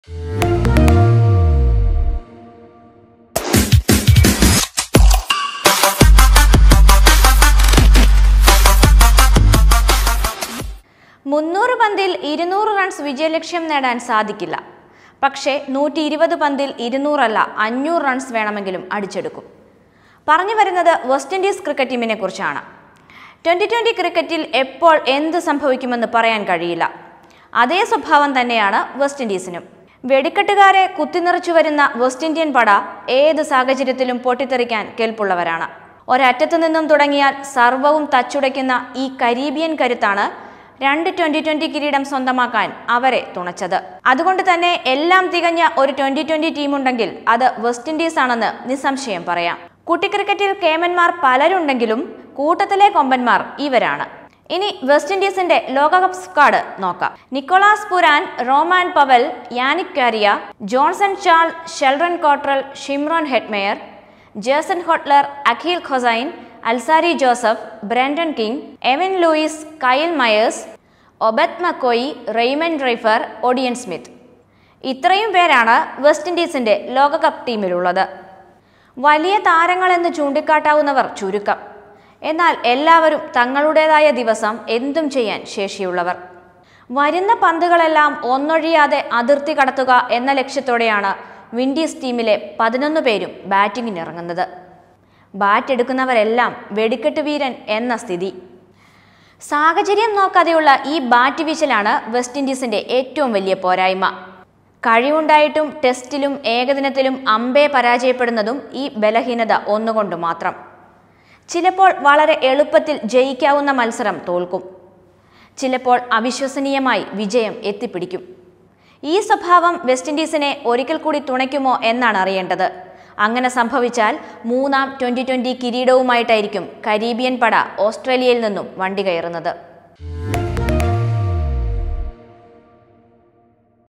മുന്നൂറ് പന്തിൽ ഇരുന്നൂറ് റൺസ് വിജയലക്ഷ്യം നേടാൻ സാധിക്കില്ല പക്ഷേ നൂറ്റി ഇരുപത് പന്തിൽ ഇരുന്നൂറല്ല അഞ്ഞൂറ് റൺസ് വേണമെങ്കിലും അടിച്ചെടുക്കും പറഞ്ഞു വരുന്നത് വെസ്റ്റ് ഇൻഡീസ് ക്രിക്കറ്റ് ടീമിനെ കുറിച്ചാണ് ട്വൻ്റി ട്വൻ്റി ക്രിക്കറ്റിൽ എപ്പോൾ എന്ത് സംഭവിക്കുമെന്ന് പറയാൻ കഴിയില്ല അതേ സ്വഭാവം തന്നെയാണ് വെസ്റ്റ് ഇൻഡീസിനും വെടിക്കെട്ടുകാരെ കുത്തിനിറച്ചു വരുന്ന വെസ്റ്റ് ഇന്ത്യൻ പട ഏത് സാഹചര്യത്തിലും പൊട്ടിത്തെറിക്കാൻ കെൽപ്പുള്ളവരാണ് ഒരറ്റത്തു നിന്നും തുടങ്ങിയാൽ സർവവും തച്ചുടയ്ക്കുന്ന ഈ കരീബിയൻ കരുത്താണ് രണ്ട് ട്വന്റി ട്വന്റി കിരീടം സ്വന്തമാക്കാൻ അവരെ തുണച്ചത് അതുകൊണ്ട് തന്നെ എല്ലാം തികഞ്ഞ ഒരു ട്വന്റി ട്വന്റി ടീമുണ്ടെങ്കിൽ അത് വെസ്റ്റ് ഇൻഡീസ് ആണെന്ന് നിസ്സംശയം പറയാം കുട്ടി ക്രിക്കറ്റിൽ കേമന്മാർ പലരുണ്ടെങ്കിലും കൂട്ടത്തിലെ കൊമ്പന്മാർ ഇവരാണ് ഇനി വെസ്റ്റ് ഇൻഡീസിന്റെ ലോകകപ്പ് സ്ക്വാഡ് നോക്കാം Nicholas Pooran Rovman Powell Yannic Cariah Johnson Charles Sheldon Cottrell Shimron Hetmyer Jason Holder Akeal Hosein Alzarri Joseph Brandon King Evin Lewis Kyle Mayers Obed McCoy Raymon Reifer Odean Smith ഇത്രയും പേരാണ് west ഇൻഡീസിന്റെ ലോകകപ്പ് ടീമിലുള്ളത് വലിയ താരങ്ങളെന്ന് ചൂണ്ടിക്കാട്ടാവുന്നവർ ചുരുക്കം എന്നാൽ എല്ലാവരും തങ്ങളുടേതായ ദിവസം എന്തും ചെയ്യാൻ ശേഷിയുള്ളവർ വരുന്ന പന്തുകളെല്ലാം ഒന്നൊഴിയാതെ അതിർത്തി കടത്തുക എന്ന ലക്ഷ്യത്തോടെയാണ് വിൻഡീസ് ടീമിലെ പതിനൊന്ന് പേരും ബാറ്റിങ്ങിനിറങ്ങുന്നത് ബാറ്റ് എടുക്കുന്നവരെല്ലാം വെടിക്കെട്ട് വീരൻ എന്ന സ്ഥിതി സാഹചര്യം നോക്കാതെയുള്ള ഈ ബാറ്റ് വീശലാണ് വെസ്റ്റ് ഇൻഡീസിന്റെ ഏറ്റവും വലിയ പോരായ്മ കഴിവുണ്ടായിട്ടും ടെസ്റ്റിലും ഏകദിനത്തിലും അമ്പേ പരാജയപ്പെടുന്നതും ഈ ബലഹീനത ഒന്നുകൊണ്ട് മാത്രം ചിലപ്പോൾ വളരെ എളുപ്പത്തിൽ ജയിക്കാവുന്ന മത്സരം തോൽക്കും ചിലപ്പോൾ അവിശ്വസനീയമായി വിജയം എത്തിപ്പിടിക്കും ഈ സ്വഭാവം വെസ്റ്റ് ഇൻഡീസിനെ ഒരിക്കൽ കൂടി തുണയ്ക്കുമോ എന്നാണ് അറിയേണ്ടത് അങ്ങനെ സംഭവിച്ചാൽ മൂന്നാം ട്വന്റി ട്വന്റി കിരീടവുമായിട്ടായിരിക്കും കരീബിയൻ പട ഓസ്ട്രേലിയയിൽ നിന്നും വണ്ടി കയറുന്നത്